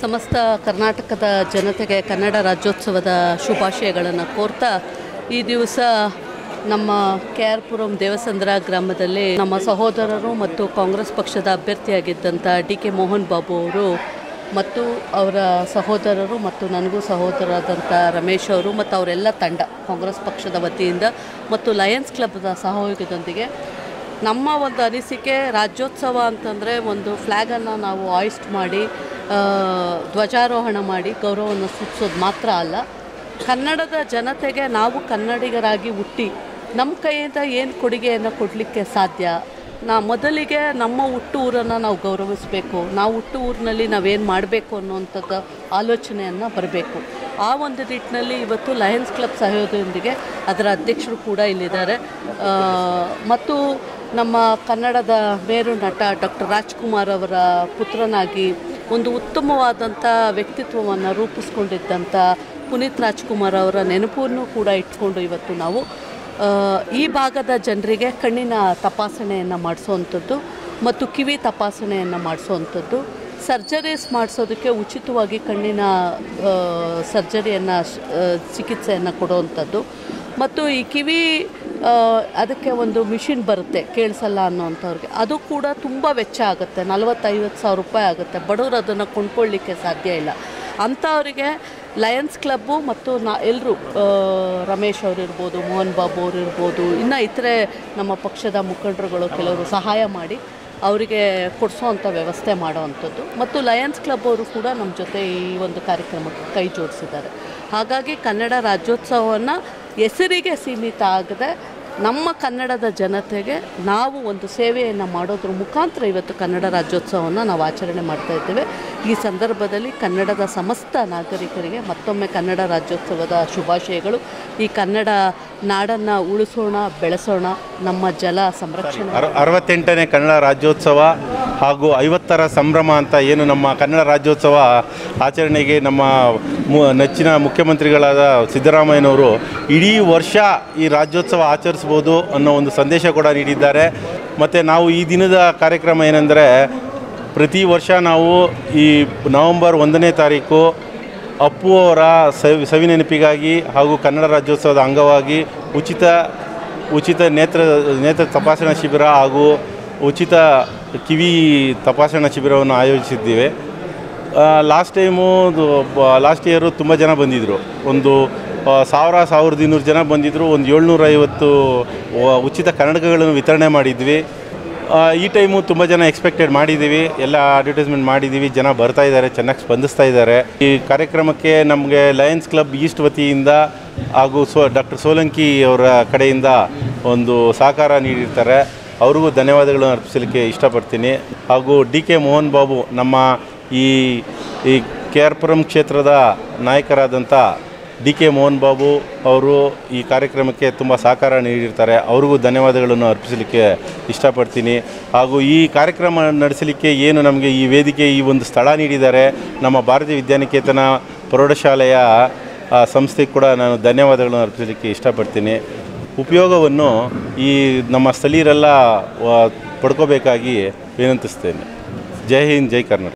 ಸಮಸ್ತ ಕರ್ನಾಟಕದ ಜನತೆಗೆ ಕನ್ನಡ ರಾಜ್ಯೋತ್ಸವದ ಶುಭಾಶಯಗಳನ್ನು ಕೋರ್ತಾ ಈ ದಿವಸ ನಮ್ಮ ಕೆ ಆರ್ ಪುರಂ ದೇವಸಂದ್ರ ಗ್ರಾಮದಲ್ಲಿ ನಮ್ಮ ಸಹೋದರರು ಮತ್ತು ಕಾಂಗ್ರೆಸ್ ಪಕ್ಷದ ಅಭ್ಯರ್ಥಿಯಾಗಿದ್ದಂಥ ಡಿ ಕೆ ಮೋಹನ್ ಬಾಬು ಅವರು ಮತ್ತು ಅವರ ಸಹೋದರರು ಮತ್ತು ನನಗೂ ಸಹೋದರರಾದಂಥ ರಮೇಶ್ ಅವರು ಮತ್ತು ಅವರೆಲ್ಲ ತಂಡ ಕಾಂಗ್ರೆಸ್ ಪಕ್ಷದ ವತಿಯಿಂದ ಮತ್ತು ಲಯನ್ಸ್ ಕ್ಲಬ್ದ ಸಹಯೋಗದೊಂದಿಗೆ ನಮ್ಮ ಒಂದು ಅನಿಸಿಕೆ ರಾಜ್ಯೋತ್ಸವ ಅಂತಂದರೆ ಒಂದು ಫ್ಲ್ಯಾಗನ್ನು ನಾವು ಆಯಿಸ್ಟ್ ಮಾಡಿ ಆ, ಧ್ವಜಾರೋಹಣ ಮಾಡಿ ಗೌರವವನ್ನು ಸೂಚಿಸೋದು ಮಾತ್ರ ಅಲ್ಲ ಕನ್ನಡದ ಜನತೆಗೆ ನಾವು ಕನ್ನಡಿಗರಾಗಿ ಹುಟ್ಟಿ ನಮ್ಮ ಕೈಯಿಂದ ಏನು ಕೊಡುಗೆಯನ್ನು ಕೊಡಲಿಕ್ಕೆ ಸಾಧ್ಯ ನಾ ಮೊದಲಿಗೆ ನಮ್ಮ ಹುಟ್ಟು ಊರನ್ನು ನಾವು ಗೌರವಿಸಬೇಕು ನಾವು ಹುಟ್ಟು ಊರಿನಲ್ಲಿ ನಾವೇನು ಮಾಡಬೇಕು ಅನ್ನುವಂಥದ್ದು ಆಲೋಚನೆಯನ್ನು ಬರಬೇಕು ಆ ಒಂದು ನಿಟ್ಟಿನಲ್ಲಿ ಇವತ್ತು ಲಯನ್ಸ್ ಕ್ಲಬ್ ಸಹಯೋಗದೊಂದಿಗೆ ಅದರ ಅಧ್ಯಕ್ಷರು ಕೂಡ ಇಲ್ಲಿದ್ದಾರೆ ಆ, ಮತ್ತು ನಮ್ಮ ಕನ್ನಡದ ಮೇರು ನಟ ಡಾಕ್ಟರ್ ರಾಜ್ಕುಮಾರ್ ಅವರ ಪುತ್ರನಾಗಿ ಒಂದು ಉತ್ತಮವಾದಂಥ ವ್ಯಕ್ತಿತ್ವವನ್ನು ರೂಪಿಸ್ಕೊಂಡಿದ್ದಂಥ ಪುನೀತ್ ರಾಜ್ಕುಮಾರ್ ಅವರ ನೆನಪನ್ನು ಕೂಡ ಇಟ್ಕೊಂಡು ಇವತ್ತು ನಾವು ಆ, ಈ ಭಾಗದ ಜನರಿಗೆ ಕಣ್ಣಿನ ತಪಾಸಣೆಯನ್ನು ಮಾಡಿಸೋವಂಥದ್ದು ಮತ್ತು ಕಿವಿ ತಪಾಸಣೆಯನ್ನು ಮಾಡಿಸೋವಂಥದ್ದು ಸರ್ಜರೀಸ್ ಮಾಡಿಸೋದಕ್ಕೆ ಉಚಿತವಾಗಿ ಕಣ್ಣಿನ ಸರ್ಜರಿಯನ್ನು ಚಿಕಿತ್ಸೆಯನ್ನು ಕೊಡುವಂಥದ್ದು ಮತ್ತು ಈ ಕಿವಿ ಆ, ಅದಕ್ಕೆ ಒಂದು ಮಿಷಿನ್ ಬರುತ್ತೆ ಕೇಳಿಸಲ್ಲ ಅನ್ನೋವಂಥವ್ರಿಗೆ ಅದು ಕೂಡ ತುಂಬ ವೆಚ್ಚ ಆಗುತ್ತೆ ನಲವತ್ತೈವತ್ತು ಸಾವಿರ ರೂಪಾಯಿ ಆಗುತ್ತೆ ಬಡವರು ಅದನ್ನು ಕೊಂಡ್ಕೊಳ್ಳಿಕ್ಕೆ ಸಾಧ್ಯ ಇಲ್ಲ ಅಂಥವರಿಗೆ ಲಯನ್ಸ್ ಕ್ಲಬ್ಬು ಮತ್ತು ನಾ ಎಲ್ಲರೂ ರಮೇಶ್ ಅವರಿರ್ಬೋದು ಮೋಹನ್ ಬಾಬು ಅವರು ಇರ್ಬೋದು ಇನ್ನು ಇತರೆ ನಮ್ಮ ಪಕ್ಷದ ಮುಖಂಡರುಗಳು ಕೆಲವರು ಸಹಾಯ ಮಾಡಿ ಅವರಿಗೆ ಕೊಡಿಸೋವಂಥ ವ್ಯವಸ್ಥೆ ಮಾಡೋವಂಥದ್ದು ಮತ್ತು ಲಯನ್ಸ್ ಕ್ಲಬ್ ಅವರು ಕೂಡ ನಮ್ಮ ಜೊತೆ ಈ ಒಂದು ಕಾರ್ಯಕ್ರಮಕ್ಕೆ ಕೈ ಜೋಡಿಸಿದ್ದಾರೆ ಹಾಗಾಗಿ ಕನ್ನಡ ರಾಜ್ಯೋತ್ಸವವನ್ನು ಹೆಸರಿಗೆ ಸೀಮಿತ ಆಗದೆ ನಮ್ಮ ಕನ್ನಡದ ಜನತೆಗೆ ನಾವು ಒಂದು ಸೇವೆಯನ್ನು ಮಾಡೋದ್ರ ಮುಖಾಂತರ ಇವತ್ತು ಕನ್ನಡ ರಾಜ್ಯೋತ್ಸವವನ್ನು ನಾವು ಆಚರಣೆ ಮಾಡ್ತಾ ಇದ್ದೇವೆ ಈ ಸಂದರ್ಭದಲ್ಲಿ ಕನ್ನಡದ ಸಮಸ್ತ ನಾಗರಿಕರಿಗೆ ಮತ್ತೊಮ್ಮೆ ಕನ್ನಡ ರಾಜ್ಯೋತ್ಸವದ ಶುಭಾಶಯಗಳು ಈ ಕನ್ನಡ ನಾಡನ್ನು ಉಳಿಸೋಣ ಬೆಳೆಸೋಣ ನಮ್ಮ ಜಲ ಸಂರಕ್ಷಣೆ ಅರ ಅರವತ್ತೆಂಟನೇ ಕನ್ನಡ ರಾಜ್ಯೋತ್ಸವ ಹಾಗೂ ಐವತ್ತರ ಸಂಭ್ರಮ ಅಂತ ಏನು ನಮ್ಮ ಕನ್ನಡ ರಾಜ್ಯೋತ್ಸವ ಆಚರಣೆಗೆ ನಮ್ಮ ಮು ನೆಚ್ಚಿನ ಮುಖ್ಯಮಂತ್ರಿಗಳಾದ ಸಿದ್ದರಾಮಯ್ಯನವರು ಇಡೀ ವರ್ಷ ಈ ರಾಜ್ಯೋತ್ಸವ ಆಚರಿಸ್ಬೋದು ಅನ್ನೋ ಒಂದು ಸಂದೇಶ ಕೂಡ ನೀಡಿದ್ದಾರೆ ಮತ್ತು ನಾವು ಈ ದಿನದ ಕಾರ್ಯಕ್ರಮ ಏನೆಂದರೆ ಪ್ರತಿ ವರ್ಷ ನಾವು ಈ ನವೆಂಬರ್ ಒಂದನೇ ತಾರೀಕು ಅಪ್ಪು ಅವರ ಸವಿ ಸವಿನೆನಪಿಗಾಗಿ ಹಾಗೂ ಕನ್ನಡ ರಾಜ್ಯೋತ್ಸವದ ಅಂಗವಾಗಿ ಉಚಿತ ಉಚಿತ ನೇತ್ರ ನೇತ್ರ ತಪಾಸಣಾ ಶಿಬಿರ ಹಾಗೂ ಉಚಿತ ಕಿವಿ ತಪಾಸಣಾ ಶಿಬಿರವನ್ನು ಆಯೋಜಿಸಿದ್ದೀವಿ ಲಾಸ್ಟ್ ಟೈಮು ಲಾಸ್ಟ್ ಇಯರು ತುಂಬ ಜನ ಬಂದಿದ್ದರು ಒಂದು ಆ, ಸಾವಿರ ಸಾವಿರದ ಇನ್ನೂರು ಜನ ಬಂದಿದ್ದರು ಒಂದು ಏಳ್ನೂರೈವತ್ತು ವ- ಉಚಿತ ಕನ್ನಡಕಗಳನ್ನು ವಿತರಣೆ ಮಾಡಿದ್ವಿ ಆ, ಈ ಟೈಮು ತುಂಬ ಜನ ಎಕ್ಸ್ಪೆಕ್ಟೆಡ್ ಮಾಡಿದ್ದೀವಿ ಎಲ್ಲ ಅಡ್ವರ್ಟೈಸ್ಮೆಂಟ್ ಮಾಡಿದ್ದೀವಿ ಜನ ಬರ್ತಾ ಇದ್ದಾರೆ ಚೆನ್ನಾಗಿ ಸ್ಪಂದಿಸ್ತಾ ಇದ್ದಾರೆ ಈ ಕಾರ್ಯಕ್ರಮಕ್ಕೆ ನಮಗೆ ಲಯನ್ಸ್ ಕ್ಲಬ್ ಈಸ್ಟ್ ವತಿಯಿಂದ ಹಾಗೂ ಸೋ ಡಾಕ್ಟರ್ ಸೋಲಂಕಿ ಅವರ ಕಡೆಯಿಂದ ಒಂದು ಸಹಕಾರ ನೀಡಿರ್ತಾರೆ ಅವ್ರಿಗೂ ಧನ್ಯವಾದಗಳನ್ನು ಅರ್ಪಿಸಲಿಕ್ಕೆ ಇಷ್ಟಪಡ್ತೀನಿ ಹಾಗೂ ಡಿ ಕೆ ಮೋಹನ್ ಬಾಬು ನಮ್ಮ ಈ ಈ ಕೆ ಆರ್ ಪುರಂ ಕ್ಷೇತ್ರದ ನಾಯಕರಾದಂಥ ಡಿ ಕೆ ಮೋಹನ್ ಬಾಬು ಅವರು ಈ ಕಾರ್ಯಕ್ರಮಕ್ಕೆ ತುಂಬ ಸಹಕಾರ ನೀಡಿರ್ತಾರೆ ಅವ್ರಿಗೂ ಧನ್ಯವಾದಗಳನ್ನು ಅರ್ಪಿಸಲಿಕ್ಕೆ ಇಷ್ಟಪಡ್ತೀನಿ ಹಾಗೂ ಈ ಕಾರ್ಯಕ್ರಮ ನಡೆಸಲಿಕ್ಕೆ ಏನು ನಮಗೆ ಈ ವೇದಿಕೆ ಈ ಒಂದು ಸ್ಥಳ ನೀಡಿದ್ದಾರೆ ನಮ್ಮ ಭಾರತೀಯ ವಿದ್ಯಾನಿಕೇತನ ಪ್ರೌಢಶಾಲೆಯ ಆ, ಸಂಸ್ಥೆಗೆ ಕೂಡ ನಾನು ಧನ್ಯವಾದಗಳನ್ನು ಅರ್ಪಿಸಲಿಕ್ಕೆ ಇಷ್ಟಪಡ್ತೀನಿ ಉಪಯೋಗವನ್ನು ಈ ನಮ್ಮ ಸ್ಥಳೀಯರೆಲ್ಲ ವ- ಪಡ್ಕೋಬೇಕಾಗಿ ವಿನಂತಿಸ್ತೇನೆ ಜೈ ಹಿಂದ್ ಜೈ ಕರ್ನಾಟಕ